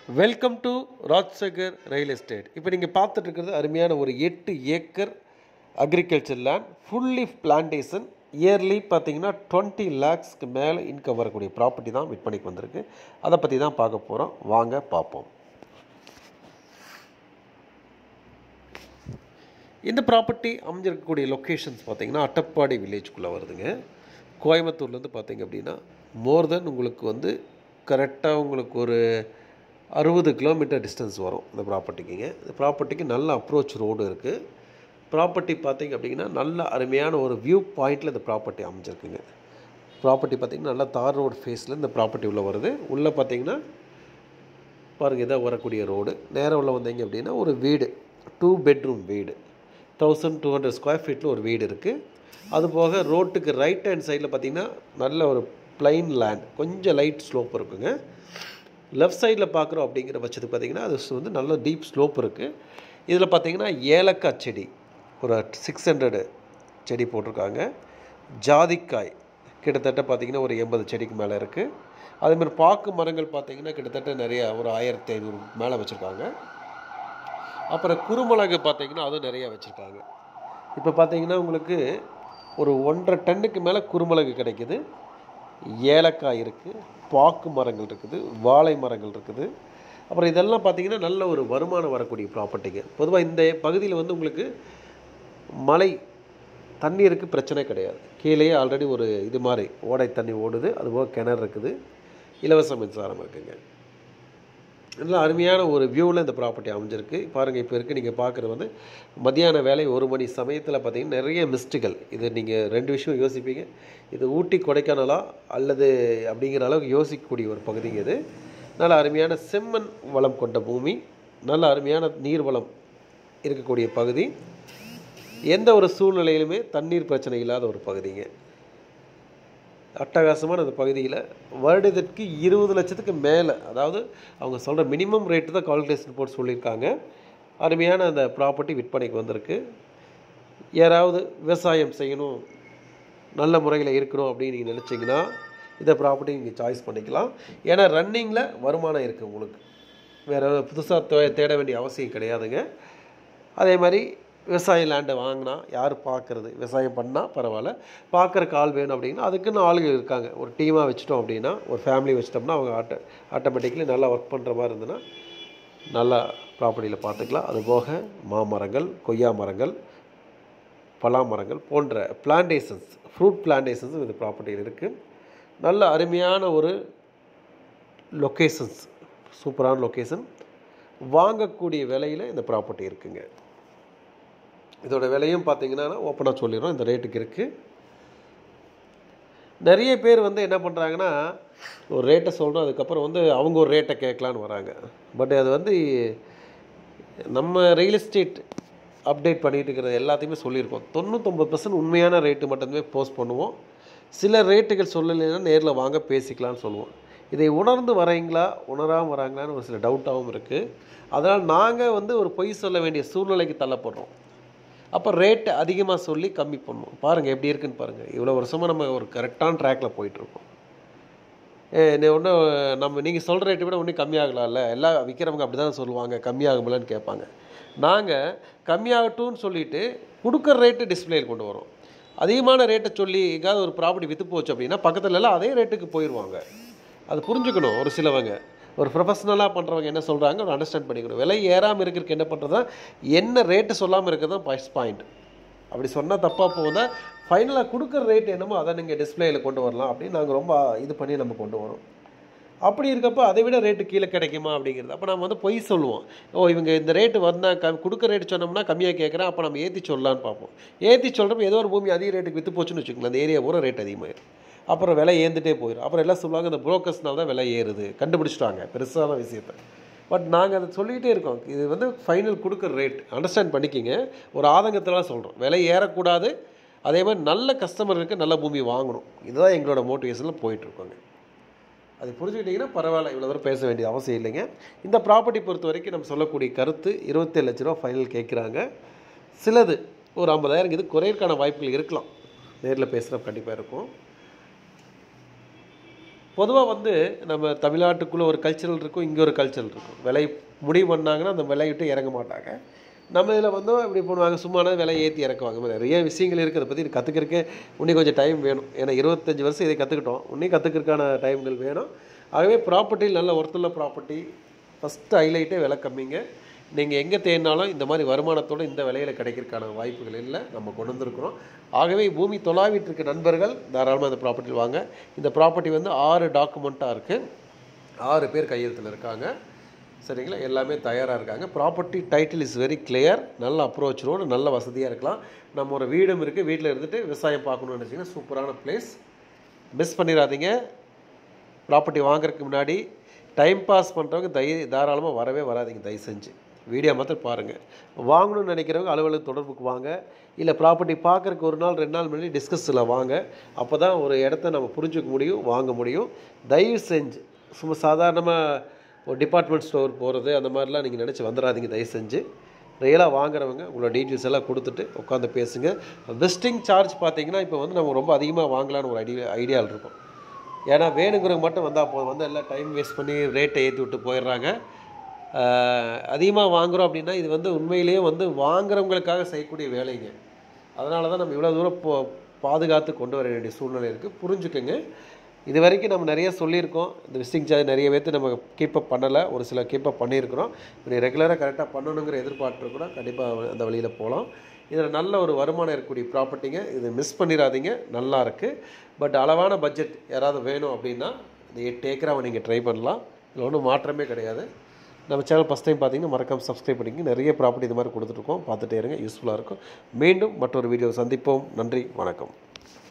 welcome to Rajsagar rail estate இப்போ நீங்கள் பார்த்துட்டு இருக்கிறது அருமையான ஒரு எட்டு acre agriculture land fully plantation yearly பார்த்தீங்கன்னா டுவெண்ட்டி லேக்ஸ்க்கு மேலே இன்கம் வரக்கூடிய ப்ராப்பர்ட்டி தான் விற்பனைக்கு வந்திருக்கு அதை பற்றி தான் பார்க்க போகிறோம் வாங்க பார்ப்போம் இந்த ப்ராப்பர்ட்டி அமைஞ்சிருக்கக்கூடிய லொக்கேஷன்ஸ் பார்த்தீங்கன்னா அட்டப்பாடி வில்லேஜ்குள்ளே வருதுங்க கோயம்புத்தூர்லேருந்து பார்த்தீங்க அப்படின்னா மோர் தென் உங்களுக்கு வந்து கரெக்டாக உங்களுக்கு ஒரு அறுபது கிலோமீட்டர் டிஸ்டன்ஸ் வரும் இந்த ப்ராப்பர்ட்டிக்குங்க இந்த ப்ராப்பர்ட்டிக்கு நல்ல அப்ரோச் ரோடு இருக்குது ப்ராப்பர்ட்டி பார்த்தீங்க அப்படின்னா நல்ல அருமையான ஒரு வியூ பாயிண்டில் இந்த ப்ராப்பர்ட்டி அமைஞ்சிருக்குங்க ப்ராப்பர்ட்டி பார்த்தீங்கன்னா நல்லா தார் ரோடு ஃபேஸில் இந்த ப்ராப்பர்ட்டி உள்ளே வருது உள்ளே பார்த்தீங்கன்னா பாருங்கள் இதான் வரக்கூடிய ரோடு நேரம் உள்ள வந்தீங்க அப்படின்னா ஒரு வீடு டூ பெட்ரூம் வீடு தௌசண்ட் டூ ஹண்ட்ரட் ஸ்கொயர் ஃபீட்டில் ஒரு வீடு இருக்குது அது போக ரோட்டுக்கு ரைட் ஹேண்ட் சைடில் பார்த்தீங்கன்னா நல்ல ஒரு பிளைன் லேண்ட் கொஞ்சம் லைட் ஸ்லோப் இருக்குங்க லெஃப்ட் சைடில் பார்க்குறோம் அப்படிங்கிற பட்சத்துக்கு பார்த்தீங்கன்னா அது வந்து நல்ல டீப் ஸ்லோப் இருக்குது இதில் பார்த்தீங்கன்னா ஏலக்காய் செடி ஒரு சிக்ஸ் ஹண்ட்ரடு செடி போட்டிருக்காங்க ஜாதிக்காய் கிட்டத்தட்ட பார்த்தீங்கன்னா ஒரு எண்பது செடிக்கு மேலே இருக்குது அதேமாதிரி பாக்கு மரங்கள் பார்த்தீங்கன்னா கிட்டத்தட்ட நிறைய ஒரு ஆயிரத்தி ஐநூறு மேலே வச்சுருக்காங்க அப்புறம் குருமிளகு பார்த்தீங்கன்னா அதுவும் நிறைய வச்சுருக்காங்க இப்போ பார்த்தீங்கன்னா உங்களுக்கு ஒரு ஒன்றரை டன்னுக்கு மேலே குருமிளகு கிடைக்குது ஏலக்காய் இருக்குது பாக்கு மரங்கள் இருக்குது வாழை மரங்கள் இருக்குது அப்புறம் இதெல்லாம் பார்த்தீங்கன்னா நல்ல ஒரு வருமானம் வரக்கூடிய ப்ராப்பர்ட்டிங்க பொதுவாக இந்த பகுதியில் வந்து உங்களுக்கு மழை தண்ணீருக்கு பிரச்சனை கிடையாது கீழேயே ஆல்ரெடி ஒரு இது மாதிரி ஓடை தண்ணி ஓடுது அதுபோக கிணறு இருக்குது இலவச மின்சாரம் இருக்குங்க நல்ல அருமையான ஒரு வியூவில் இந்த ப்ராப்பர்ட்டி அமைஞ்சிருக்கு பாருங்கள் இப்போ இருக்குது நீங்கள் பார்க்குறது வந்து மத்தியான வேலை ஒரு மணி சமயத்தில் பார்த்தீங்கன்னா நிறைய மிஸ்டுகள் இது நீங்கள் ரெண்டு விஷயம் யோசிப்பீங்க இது ஊட்டி கொடைக்கானலா அல்லது அப்படிங்கிற அளவுக்கு யோசிக்கக்கூடிய ஒரு பகுதிங்க இது நல்ல அருமையான செம்மண் வளம் கொண்ட பூமி நல்ல அருமையான நீர் வளம் இருக்கக்கூடிய பகுதி எந்த ஒரு சூழ்நிலையிலுமே தண்ணீர் பிரச்சனை இல்லாத ஒரு பகுதிங்க அட்டகாசமான அந்த பகுதியில் வருடத்திற்கு இருபது லட்சத்துக்கு மேலே அதாவது அவங்க சொல்கிற மினிமம் ரேட்டு தான் கால்குலேஷன் போட்டு சொல்லியிருக்காங்க அருமையான அந்த ப்ராப்பர்ட்டி விற்பனைக்கு வந்திருக்கு யாராவது விவசாயம் செய்யணும் நல்ல முறையில் இருக்கணும் அப்படின்னு நீங்கள் நினச்சிங்கன்னா இந்த ப்ராப்பர்ட்டி நீங்கள் சாய்ஸ் பண்ணிக்கலாம் ஏன்னா ரன்னிங்கில் வருமானம் இருக்குது உங்களுக்கு வேறு புதுசாக தேட வேண்டிய அவசியம் கிடையாதுங்க அதே மாதிரி விவசாய லேண்டை வாங்கினா யார் பார்க்குறது விவசாயம் பண்ணால் பரவாயில்ல பார்க்குற கால் வேணும் அப்படின்னா அதுக்குன்னு ஆளுகள் இருக்காங்க ஒரு டீமாக வச்சுட்டோம் அப்படின்னா ஒரு ஃபேமிலி வச்சிட்டோம்னா அவங்க ஆட்டோ ஆட்டோமேட்டிக்கலி நல்லா ஒர்க் பண்ணுற மாதிரி இருந்ததுன்னா நல்லா ப்ராப்பர்ட்டியில் பார்த்துக்கலாம் அது போக மாமரங்கள் கொய்யா மரங்கள் பலா மரங்கள் போன்ற பிளான்டேஷன்ஸ் ஃப்ரூட் பிளான்டேஷன்ஸ் இந்த ப்ராப்பர்ட்டியில் இருக்குது நல்ல அருமையான ஒரு லொக்கேஷன்ஸ் சூப்பரான லொக்கேஷன் வாங்கக்கூடிய விலையில் இந்த ப்ராப்பர்ட்டி இருக்குங்க இதோட விலையும் பார்த்தீங்கன்னா ஓப்பனாக சொல்லிடுறோம் இந்த ரேட்டுக்கு இருக்குது நிறைய பேர் வந்து என்ன பண்ணுறாங்கன்னா ஒரு ரேட்டை சொல்கிறோம் அதுக்கப்புறம் வந்து அவங்க ஒரு ரேட்டை கேட்கலான்னு வராங்க பட் அது வந்து நம்ம ரியல் எஸ்டேட் அப்டேட் பண்ணிகிட்டு இருக்கிறது எல்லாத்தையுமே சொல்லியிருக்கோம் தொண்ணூத்தொம்பது பர்சன்ட் உண்மையான ரேட்டு மட்டுமே போஸ்ட் பண்ணுவோம் சில ரேட்டுகள் சொல்லலைன்னா நேரில் வாங்க பேசிக்கலாம்னு சொல்லுவோம் இதை உணர்ந்து வரீங்களா உணராமல் வராங்களான்னு ஒரு சில டவுட்டாகவும் இருக்குது அதனால் நாங்கள் வந்து ஒரு பொய் சொல்ல வேண்டிய சூழ்நிலைக்கு தள்ளப்படுறோம் அப்போ ரேட்டு அதிகமாக சொல்லி கம்மி பண்ணுவோம் பாருங்கள் எப்படி இருக்குன்னு பாருங்கள் இவ்வளோ வருஷமாக நம்ம ஒரு கரெக்டான ட்ராக்கில் போயிட்டுருக்கோம் ஒன்றும் நம்ம நீங்கள் சொல்கிற ரேட்டை விட ஒன்றும் கம்மியாகலாம்ல எல்லாம் விற்கிறவங்க அப்படி தான் சொல்லுவாங்க கம்மியாகும்லன்னு கேட்பாங்க நாங்கள் கம்மியாகட்டும்னு சொல்லிவிட்டு கொடுக்குற ரேட்டு டிஸ்பிளேயில் கொண்டு வரோம் அதிகமான ரேட்டை சொல்லி எங்கேயாவது ஒரு ப்ராப்பர்ட்டி விற்று போச்சு அப்படின்னா பக்கத்துல எல்லாம் அதே ரேட்டுக்கு போயிடுவாங்க அது புரிஞ்சுக்கணும் ஒரு சிலவங்க ஒரு ப்ரொஃபஷ்னலாக பண்ணுறவங்க என்ன சொல்கிறாங்க ஒரு அண்டர்ஸ்டாண்ட் பண்ணிக்கணும் விலை ஏறாமல் இருக்கிறதுக்கு என்ன பண்ணுறதா என்ன ரேட்டு சொல்லாமல் இருக்கிறது தான் ஃபஸ்ட் பாயிண்ட் அப்படி சொன்னால் தப்பாக போகுதா ஃபைனலாக கொடுக்குற ரேட் என்னமோ அதை நீங்கள் டிஸ்பிளேயில் கொண்டு வரலாம் அப்படின்னு நாங்கள் ரொம்ப இது பண்ணி நம்ம கொண்டு வரோம் அப்படி இருக்கப்போ அதை விட ரேட்டு கீழே கிடைக்குமா அப்படிங்கிறது அப்போ நம்ம வந்து பொய் சொல்லுவோம் ஓ இவங்க இந்த ரேட்டு வந்தால் க கொடுக்குற ரேட்டு சொன்னோம்னா கம்மியாக கேட்குறேன் அப்போ நம்ம ஏற்றி சொல்லலான்னு பார்ப்போம் ஏற்றி சொல்கிறப்ப ஏதோ ஒரு பூமி அதிக ரேட்டுக்கு விற்று போச்சுன்னு வச்சுக்கோங்களேன் அந்த ஏரியா பூரா ரேட் அதிகமாகிடும் அப்புறம் விலை ஏந்துட்டே போயிடும் அப்புறம் எல்லாம் சொல்லுவாங்க இந்த புரோக்கர்ஸ்னால தான் விலை ஏறுது கண்டுபிடிச்சிட்டாங்க பெருசான விஷயத்த பட் நாங்கள் அதை சொல்லிகிட்டே இருக்கோம் இது வந்து ஃபைனல் கொடுக்குற ரேட் அண்டர்ஸ்டாண்ட் பண்ணிக்கிங்க ஒரு ஆதங்கத்தில் சொல்கிறோம் விலை ஏறக்கூடாது அதே மாதிரி நல்ல கஸ்டமருக்கு நல்ல பூமி வாங்கணும் இதுதான் எங்களோட மோட்டிவேஷனில் போயிட்டுருக்கோங்க அது புரிஞ்சுக்கிட்டிங்கன்னா பரவாயில்ல இவ்வளோ தூரம் பேச வேண்டிய அவசியம் இல்லைங்க இந்த ப்ராப்பர்ட்டி பொறுத்த வரைக்கும் நம்ம சொல்லக்கூடிய கருத்து இருபத்தேழு லட்ச ரூபா ஃபைனல் கேட்குறாங்க சிலது ஒரு ஐம்பதாயிரம் இது குறையறதுக்கான வாய்ப்புகள் இருக்கலாம் நேரில் பேசுகிற கண்டிப்பாக இருக்கும் பொதுவாக வந்து நம்ம தமிழ்நாட்டுக்குள்ளே ஒரு கல்ச்சரல் இருக்கும் இங்கே ஒரு கல்ச்சரல் இருக்கும் விலை முடிவு பண்ணாங்கன்னா அந்த விலையை விட்டு இறங்க மாட்டாங்க நம்ம இதில் வந்து இப்படி பண்ணுவாங்க சும்மான விலை ஏற்றி இறக்குவாங்க இந்த மாதிரி நிறைய விஷயங்கள் இருக்குது அதை பற்றி கற்றுக்கிறதுக்கு இன்னும் கொஞ்சம் டைம் வேணும் ஏன்னா இருபத்தஞ்சி வருஷம் இதை கற்றுக்கிட்டோம் இன்னும் கற்றுக்கிறதுக்கான டைம்கள் வேணும் ஆகவே ப்ராப்பர்ட்டியில் நல்ல ஒருத்தருள்ள ப்ராப்பர்ட்டி ஃபஸ்ட்டு ஹைலைட்டே விலை கம்மிங்க நீங்கள் எங்கே தேடினாலும் இந்த மாதிரி வருமானத்தோட இந்த விலையில் கிடைக்கிறதுக்கான வாய்ப்புகள் இல்லை நம்ம கொண்டு வந்திருக்கிறோம் ஆகவே பூமி தொலாவிட்டு இருக்க நண்பர்கள் தாராளமாக இந்த ப்ராப்பர்ட்டி வாங்க இந்த ப்ராப்பர்ட்டி வந்து ஆறு டாக்குமெண்ட்டாக இருக்குது ஆறு பேர் கையெழுத்தில் இருக்காங்க சரிங்களா எல்லாமே தயாராக இருக்காங்க property title is very clear நல்ல அப்ரோச் ரோடு நல்ல வசதியாக இருக்கலாம் நம்ம ஒரு வீடும் இருக்குது வீட்டில் இருந்துட்டு விவசாயம் பார்க்கணும்னு நினச்சிங்கன்னா சூப்பரான பிளேஸ் மிஸ் பண்ணிடாதீங்க ப்ராப்பர்ட்டி வாங்குறதுக்கு முன்னாடி டைம் பாஸ் பண்ணுறவங்க தை தாராளமாக வரவே வராதீங்க தயவு செஞ்சு வீடியோ மாத்திரம் பாருங்கள் வாங்கணும்னு நினைக்கிறவங்க அலுவலக தொடர்புக்கு வாங்க இல்லை ப்ராப்பர்ட்டி பார்க்குறக்கு ஒரு நாள் ரெண்டு நாள் முன்னாடி டிஸ்கஸில் வாங்க அப்போ தான் ஒரு இடத்த நம்ம புரிஞ்சுக்க முடியும் வாங்க முடியும் தயவு செஞ்சு சும்மா சாதாரணமாக ஒரு டிபார்ட்மெண்ட் ஸ்டோர் போகிறது அந்த மாதிரிலாம் நீங்கள் நினச்சி வந்துடாதீங்க தயவு செஞ்சு ரியலாக வாங்குறவங்க உங்களோட டீட்டெயில்ஸ் எல்லாம் கொடுத்துட்டு உட்காந்து பேசுங்க விசிட்டிங் சார்ஜ் பார்த்தீங்கன்னா இப்போ வந்து நம்ம ரொம்ப அதிகமாக வாங்கலான்னு ஒரு ஐடியா ஐடியாவில் இருக்கும் ஏன்னா வேணுங்கிறவங்க மட்டும் வந்தால் போதும் வந்து எல்லாம் டைம் வேஸ்ட் பண்ணி ரேட்டை ஏற்றி விட்டு போயிடுறாங்க அதிகமாக வாங்குகிறோம் அப்படின்னா இது வந்து உண்மையிலேயே வந்து வாங்குறவங்களுக்காக செய்யக்கூடிய வேலைங்க அதனால தான் நம்ம இவ்வளோ தூரம் போ பாதுகாத்து கொண்டு வர வேண்டிய சூழ்நிலை இருக்குது புரிஞ்சுக்கோங்க இது வரைக்கும் நம்ம நிறைய சொல்லியிருக்கோம் இந்த விசிட்டிங் சார்ஜ் நிறைய பேர்த்து நம்ம கீப்பப் பண்ணலை ஒரு சில கீப்பப் பண்ணியிருக்கிறோம் இப்படி ரெகுலராக கரெக்டாக பண்ணணுங்கிற எதிர்பார்ப்பு இருக்கிறோம் கண்டிப்பாக அந்த வழியில் போகலாம் இதில் நல்ல ஒரு வருமானம் இருக்கக்கூடிய ப்ராப்பர்ட்டிங்க இது மிஸ் பண்ணிடாதீங்க நல்லா இருக்குது பட் அளவான பட்ஜெட் யாராவது வேணும் அப்படின்னா இந்த எட்டு ஏக்கராவை நீங்கள் ட்ரை பண்ணலாம் இதில் ஒன்றும் மாற்றமே கிடையாது நம்ம சேனல் ஃபஸ்ட் டைம் பார்த்தீங்கன்னா மறக்காம சப்ஸ்கிரைப் பண்ணிங்க நிறைய ப்ராப்பர்ட்டி இது மாதிரி கொடுத்துட்ருக்கோம் பார்த்துட்டே இருங்க யூஸ்ஃபுல்லாக இருக்கும் மீண்டும் மற்றொரு வீடியோ சந்திப்போம் நன்றி வணக்கம்